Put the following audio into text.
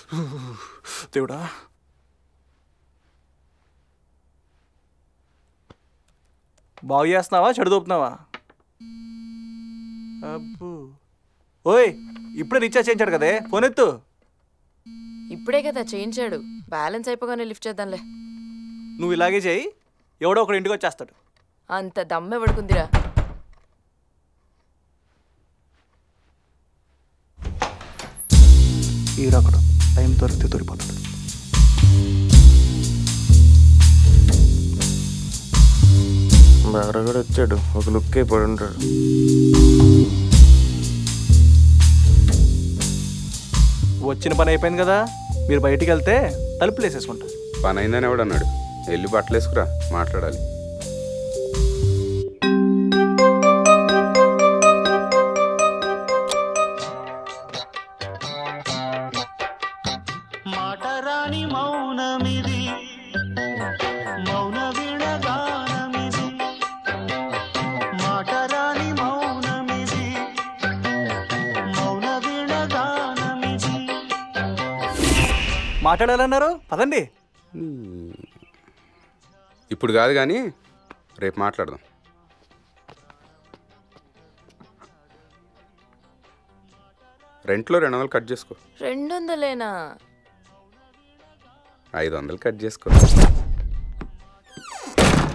దేవుడా బాగు చేస్తున్నావా చెడు దోపుతున్నావా అబ్బో ఓయ్ ఇప్పుడే రీఛార్జ్ చేయించాడు కదే ఫోన్ ఎత్తు ఇప్పుడే కదా చేయించాడు బ్యాలెన్స్ అయిపోగానే లిఫ్ట్ చేద్దాంలే నువ్వు ఇలాగే చేయి ఎవడో ఒకడు ఇంటికి వచ్చేస్తాడు అంత దమ్మె పడుకుందిరా ఈడొకడు టైం దొరికితే దొరికిపోతాడు బాగా కూడా వచ్చాడు ఒక లుక్ అయిపోయి ఉంటాడు వచ్చిన పని అయిపోయింది కదా మీరు బయటికి వెళ్తే తలుపులు వేసేసుకుంటా పని అయిందని ఎవడన్నాడు వెళ్ళి బట్టలు వేసుకురా మాట్లాడాలి మాటరాని మౌనమిది మౌన విడగానమిది మాటరాని మౌనమిది మౌన విడగానమిది మాట్లాడాలన్నారు పదండి ఇప్పుడు కాదు కానీ రేపు మాట్లాడదాం రెంట్లో రెండు వందలు కట్ చేసుకో రెండు వందలేనా ఐదు వందలు కట్ చేసుకో